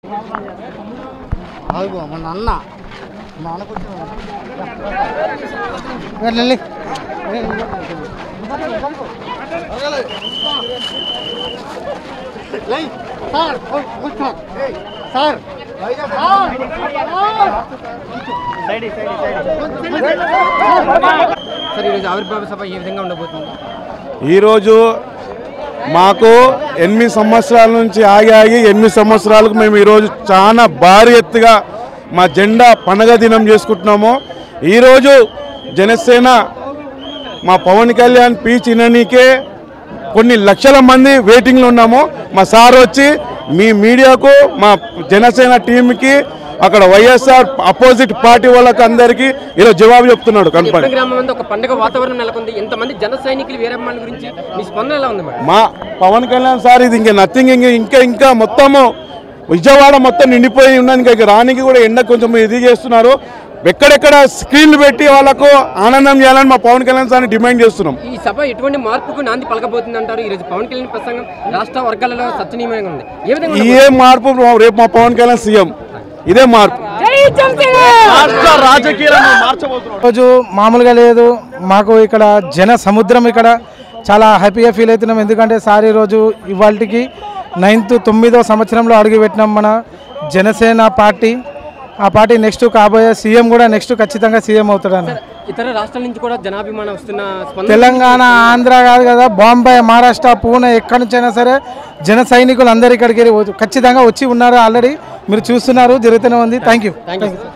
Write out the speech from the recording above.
ఆగు మా నాన్న మా నాన్న కూర్చో సార్ కూర్చో సార్ సార్ ఈరోజు ఆవిర్భావ సభ ఏ విధంగా ఉండబోతుంది ఈరోజు మాకు ఎనిమిది సంవత్సరాల నుంచి ఆగి ఆగి ఎనిమిది సంవత్సరాలకు మేము ఈరోజు చాలా భారీ ఎత్తుగా మా జెండా పండగ దినం చేసుకుంటున్నాము ఈరోజు జనసేన మా పవన్ కళ్యాణ్ పీచ్ ఇననీకే కొన్ని లక్షల మంది వెయిటింగ్లో ఉన్నాము మా సార్ వచ్చి మీ మీడియాకు మా జనసేన టీంకి అక్కడ వైఎస్ఆర్ అపోజిట్ పార్టీ వాళ్ళకి అందరికీ ఈరోజు జవాబు చెప్తున్నాడు కనపడి ఎక్కడ గ్రామం అంతా ఒక పండుగ వాతావరణం నెలకొంది ఇంతమంది జన సైనికులు వీరమ్మాళ్ళ గురించి మీ స్పందన ఎలా ఉంది మేడం మా పవన్ కళ్యాణ్ సార్ ఇది ఇంకా నథింగ్ ఇంకా ఇంకా ఇంకా మొత్తము విజయవాడ మొత్తం నిండిపోయి ఉన్నది ఇంకా ఇక రానికి కూడా ఎండ కొంచెం ఇది చేస్తున్నారు ఎక్కడెక్కడ స్క్రీన్లు పెట్టి వాళ్ళకు ఆనందం చేయాలని మా పవన్ కళ్యాణ్ సార్ని డిమాండ్ చేస్తున్నాం ఈ సభ ఎటువంటి మార్పుకు నాంది పలకబోతుంది అంటారు ఈ రోజు పవన్ కళ్యాణ్ ప్రసంగం రాష్ట్ర వర్గాలలో చర్చనీయంగా ఉంది ఏ విధంగా ఏ ఉండబోతుంది? మార్పు రేపు మా పవన్ కళ్యాణ్ సీఎం ఇదే మార్పు రోజు మామూలుగా లేదు మాకు ఇక్కడ జన సముద్రం ఇక్కడ చాలా హ్యాపీగా ఫీల్ అవుతున్నాం ఎందుకంటే సార్ ఈరోజు ఇవాళకి నైన్త్ తొమ్మిదో సంవత్సరంలో అడుగుపెట్టినాం మన జనసేన పార్టీ ఆ పార్టీ నెక్స్ట్ కాబోయే సీఎం కూడా నెక్స్ట్ ఖచ్చితంగా సీఎం అవుతాడని ఇతర రాష్ట్రాల నుంచి కూడా జనాభిమానం వస్తున్న స్పందన తెలంగాణ ఆంధ్ర కాదు కదా బాంబే మహారాష్ట్ర పూణే ఎక్కడి నుంచైనా సరే జన సైనికులు అందరు ఇక్కడికి వెళ్ళి ఖచ్చితంగా వచ్చి ఉన్నారు ఆల్రెడీ మీరు చూస్తున్నారు జరుగుతూనే ఉంది థ్యాంక్ యూ థ్యాంక్ యూ